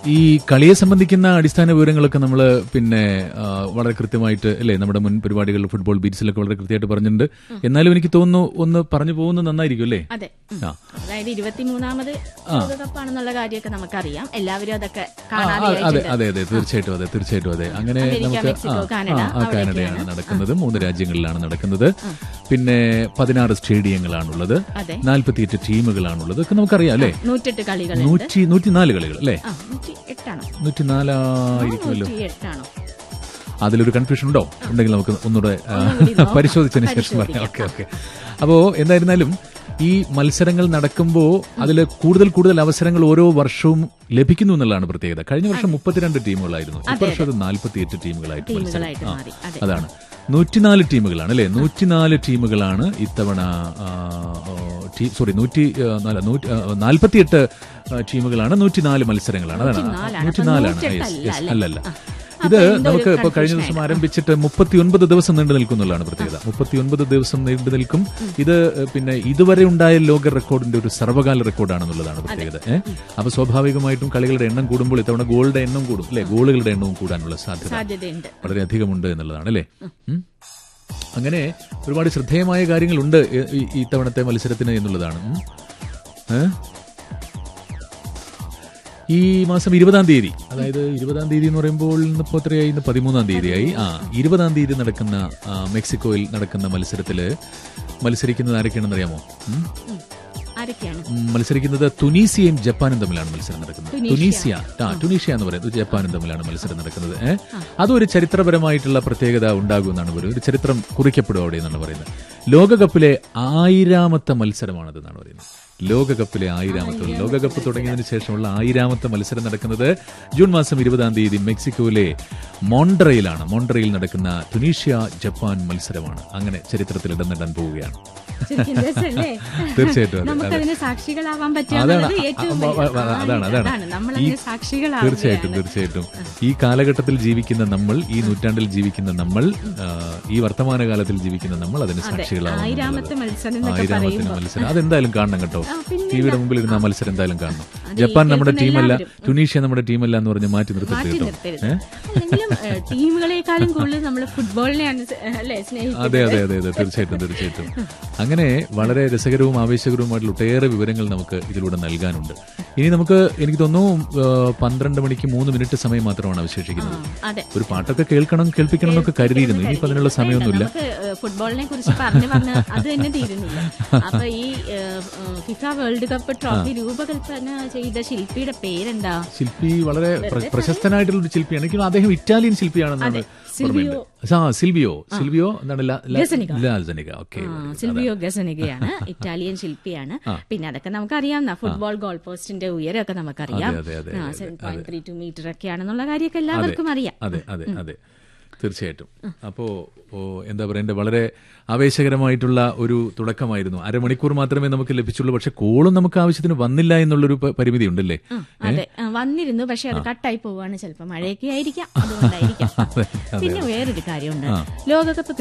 ഈ കളിയെ സംബന്ധിക്കുന്ന അടിസ്ഥാന വിവരങ്ങളൊക്കെ നമ്മൾ പിന്നെ ആ, വളരെ കൃത്യമായിട്ട് അല്ലേ നമ്മുടെ മുൻ പരിപാടികൾ ഫുട്ബോൾ ബീറ്റ്സിലൊക്കെ വളരെ കൃത്യമായിട്ട് പറഞ്ഞിട്ടുണ്ട് എന്നാലും എനിക്ക് തോന്നുന്നു ഒന്ന് പറഞ്ഞു പോകുന്നത് നന്നായിരിക്കും അല്ലേ അതെ ഉം. ആ. അതായത് ഇരുപത്തിമൂന്നാമത് ലോകകപ്പാണെന്നുള്ള കാര്യമൊക്കെ നമുക്കറിയാം എല്ലാവരും അതൊക്കെ ആ, കാണാതെ അതെ അതെ അതെ തീർച്ചയായിട്ടും അതെ തീർച്ചയായിട്ടും അതെ അങ്ങനെ അമേരിക്ക, നമുക്ക് മെക്സിക്കോ, ആ, കാനഡ, ആ, ആ, കാനഡയാണ് നടക്കുന്നത് മൂന്ന് രാജ്യങ്ങളിലാണ് നടക്കുന്നത് പിന്നെ പതിനാറ് സ്റ്റേഡിയങ്ങളാണുള്ളത് അതെ നാൽപ്പത്തിയെട്ട് ടീമുകളാണുള്ളത് ഒക്കെ നമുക്കറിയാം അല്ലേ നൂറ്റെട്ട് കളികളുണ്ട് നൂറ്റി നൂറ്റിനാല് കളികൾ അല്ലേ ആ നൂറ്റി എട്ടാണോ നൂറ്റിനാലായിരിക്കുമല്ലോ നൂറ്റി എട്ടാണോ അതിലൊരു കൺഫ്യൂഷൻ ഉണ്ടോ ഉണ്ടെങ്കിൽ നമുക്ക് ഒന്നുകൂടെ ആ, ഒന്നുകൂടി നോക്കാം. പരിശോധിച്ചതിന് ശേഷം പറയാം ഓക്കെ ഓക്കെ അപ്പോ എന്തായിരുന്നാലും ഈ മത്സരങ്ങൾ നടക്കുമ്പോൾ അതിൽ കൂടുതൽ കൂടുതൽ അവസരങ്ങൾ ഓരോ വർഷവും ലഭിക്കുന്നു എന്നുള്ളതാണ് പ്രത്യേകത കഴിഞ്ഞ വർഷം മുപ്പത്തിരണ്ട് ടീമുകളായിരുന്നു ഇപ്രാവശ്യം അത് നാൽപ്പത്തിയെട്ട് ടീമുകളായിട്ട് മത്സരം ടീമുകളായിട്ട് ആ, മാറി അതെ അതാണ് നൂറ്റിനാല് ടീമുകളാണ് അല്ലെ നൂറ്റിനാല് ടീമുകളാണ് ഇത്തവണ സോറി നൂറ്റി ആ, നാല- നൂറ്റി- ആ, നാൽപ്പത്തിയെട്ട് ആ, ടീമുകളാണ് നൂറ്റിനാല് മത്സരങ്ങളാണ് അതാണ് നൂറ്റിനാലാണ്. നൂറ്റിനാലാണ് അപ്പൊ yes, നൂറ്റെട്ടല്ല yes, അല്ലേ? അല്ലല്ല ആ. ഇത് അപ്പൊ എന്തോ നമുക്ക് ഒരു ഇപ്പൊ കഴിഞ്ഞ confusion ദിവസം ആരംഭിച്ചിട്ട് മുപ്പത്തിയൊൻപത് ദിവസം നീണ്ടു നിൽക്കുന്നുള്ളതാണ് പ്രത്യേകത മുപ്പത്തിയൊൻപത് ദിവസം നീണ്ടു നിൽക്കും ഇത് പിന്നെ ഇതുവരെ ഉണ്ടായ ലോക റെക്കോർഡിന്റെ ഒരു സർവകാല റെക്കോർഡാണെന്നുള്ളതാണ് പ്രത്യേകത ഏഹ് അപ്പൊ സ്വാഭാവികമായിട്ടും കളികളുടെ എണ്ണം കൂടുമ്പോൾ ഇത്തവണ ഗോളുടെ എണ്ണം കൂടും അല്ലെ ഗോളുകളുടെ എണ്ണവും കൂടാനുള്ള സാധ്യത സാധ്യതയുണ്ട് വളരെയധികമുണ്ട് എന്നുള്ളതാണ് അല്ലേ ഉം. അങ്ങനെ ഒരുപാട് ശ്രദ്ധേയമായ കാര്യങ്ങളുണ്ട് ഈ- ഈ- ഈ ഇത്തവണത്തെ മത്സരത്തിന് എന്നുള്ളതാണ് ഉം. ഏ? ഈ മാസം ഇരുപതാം തീയതി അതായത് ഇരുപതാം തീയതി എന്ന് പറയുമ്പോൾ ഇന്നിപ്പോ എത്രയായി ഇന്ന് പതിമൂന്നാം തീയതിയായി ആ ഇരുപതാം തീയതി നടക്കുന്ന ആ, മെക്സിക്കോയിൽ നടക്കുന്ന മത്സരത്തില് മത്സരിക്കുന്നത് ആരൊക്കെയാണെന്ന് അറിയാമോ ഉം? ഉം. ആരൊക്കെയാണ് ഉം, മത്സരിക്കുന്നത് തുനീസിയയും ജപ്പാനും തമ്മിലാണ് മത്സരം നടക്കുന്നത് തുനീഷ്യ. തുനീഷ്യ ആ തുനീഷ്യ എന്ന് പറയുന്നത് ജപ്പാനും തമ്മിലാണ് മത്സരം നടക്കുന്നത് ഏഹ് അതും ഒരു ചരിത്രപരമായിട്ടുള്ള പ്രത്യേകത ഉണ്ടാകുമെന്നാണ് പറയുന്നത് ഒരു ചരിത്രം കുറിക്കപ്പെടും അവിടെ എന്നാണ് പറയുന്നത് ലോകകപ്പിലെ ആയിരാമത്തെ മത്സരമാണതെന്നാണ് പറയുന്നത് ലോകകപ്പിലെ ആയിരാമത്തെ ലോകകപ്പ് തുടങ്ങിയതിനു ശേഷമുള്ള ആയിരാമത്തെ മത്സരം നടക്കുന്നത് ജൂൺ മാസം ഇരുപതാം തീയതി മെക്സിക്കോയിലെ മോണ്ട്രയിലാണ് മോണ്ട്രയിൽ നടക്കുന്ന തുനീഷ്യ ജപ്പാൻ മത്സരമാണ് അങ്ങനെ ചരിത്രത്തിൽ ഇടം നേടാൻ പോവുകയാണ് ശരിക്കും രസമല്ലേ? തീർച്ചയായിട്ടും അതെ, നമുക്കതിന് സാക്ഷികളാവാൻ പറ്റുക അതാണ് എന്നുള്ളത് അ- ഏറ്റവും അ- വലിയ- അ- ആ, അതാണ് അതാണ് അതാണ് നമ്മൾ ഈ അതിന് സാക്ഷികളാവുകയാണ് തീർച്ചയായിട്ടും തീർച്ചയായിട്ടും ഈ കാലഘട്ടത്തിൽ ജീവിക്കുന്ന നമ്മൾ ഈ നൂറ്റാണ്ടിൽ ജീവിക്കുന്ന നമ്മൾ ആ, ഈ വർത്തമാനകാലത്തിൽ ജീവിക്കുന്ന നമ്മൾ അതിന് സാക്ഷികളാവും ആയിരാമത്തെ മത്സരം എന്നൊക്കെ ആയിരാമത്തിന് പറയുമ്പോൾ മത്സരം അതെന്തായാലും കാണണം കേട്ടോ ആ, പിന്നെ ടിവിയുടെ മുമ്പിൽ ഇരുന്ന ആ മത്സരം എന്തായാലും കാണണം അത് ജപ്പാൻ ഈ നമ്മുടെ കേൾക്കുന്ന ടീമല്ല എല്ലാവരും. ടുണീഷ്യ നമ്മുടെ ടീമല്ല എന്ന് പറഞ്ഞ് മാറ്റി നിർത്തരുത് മാറ്റി കേട്ടോ നിർത്തരുത് ഏ? അല്ലെങ്കിലും ഏഹ്, ടീമുകളെക്കാളും കൂടുതൽ നമ്മൾ ഫുട്ബോളിനെയാണ് സ്- അല്ലേ സ്നേഹിക്കുന്നത് അതെ അതെ അതെ അതെ തീർച്ചയായിട്ടും തീർച്ചയായിട്ടും അങ്ങനെ വളരെ രസകരവും ആവേശകരവുമായിട്ടുള്ള ഒട്ടേറെ വിവരങ്ങൾ നമുക്ക് ഇതിലൂടെ നൽകാനുണ്ട് ഇനി നമുക്ക് എനിക്ക് തോന്നുന്നു ആ, പന്ത്രണ്ട് മണിക്ക് മൂന്ന് മിനിറ്റ് സമയം മാത്രമാണ് അവശേഷിക്കുന്നത് അതെ ഒരു പാട്ടൊക്കെ കേൾക്കണം കേൾപ്പിക്കണം എന്നൊക്കെ കരുതിയിരുന്നു ഇനിയിപ്പോ അതിനുള്ള സമയമൊന്നുമില്ല നമുക്ക് ഏഹ്, ഫുട്ബോളിനെ കുറിച്ച് പറഞ്ഞു പറഞ്ഞ് അത് തന്നെ തീരുന്നില്ല അപ്പൊ ഈ ഏഹ്, ഏഹ്, ഫിഫ വേൾഡ് കപ്പ് ട്രോഫി രൂപകൽപ്പന ചെയ്ത ശില്പിയുടെ പേരെന്താ ശില്പി വളരെ പ്ര- പ്രശസ്തനായിട്ടുള്ള ഒരു ശില്പിയാണ് എനിക്ക് തോന്നുന്നു അദ്ദേഹം ഇറ്റാലിയൻ ശില്പിയാണെന്നാണ് ഓർമ്മയുണ്ട് ആ സിൽവിയോ സിൽവിയോ എന്താണ് ല- ല- ലാൽസനിക ഓക്കെ ആ, സിൽവിയോ ഗസനികയാണ് ഇറ്റാലിയൻ ശില്പിയാണ് പിന്നെ അതൊക്കെ നമുക്കറിയാം ഫുട്ബോൾ ഗോൾ പോസ്റ്റിന്റെ ഉയരമൊക്കെ നമുക്കറിയാം അതെ, അതെ, seven point three two metre ഒക്കെയാണെന്നുള്ള കാര്യമൊക്കെ എല്ലാവർക്കും അറിയാം അതെ അതെ അതെ തീർച്ചയായിട്ടും അപ്പോ ഓ, എന്താ പറയണ്ടേ വളരെ ആവേശകരമായിട്ടുള്ള ഒരു തുടക്കമായിരുന്നു അരമണിക്കൂർ മാത്രമേ നമുക്ക് ലഭിച്ചുള്ളൂ പക്ഷെ കോളും നമുക്ക് ആവശ്യത്തിന് വന്നില്ല എന്നുള്ളൊരു പ- പരിമിതി ഉണ്ടല്ലേ അതെ ആ, വന്നിരുന്നു പക്ഷെ അത് കട്ടായി പോവാണ് ചിലപ്പോൾ മഴയൊക്കെ ആയിരിക്കാം അതുകൊണ്ടായിരിക്കാം അതെ, പിന്നെ വേറൊരു കാര്യമുണ്ട് ലോകകപ്പ്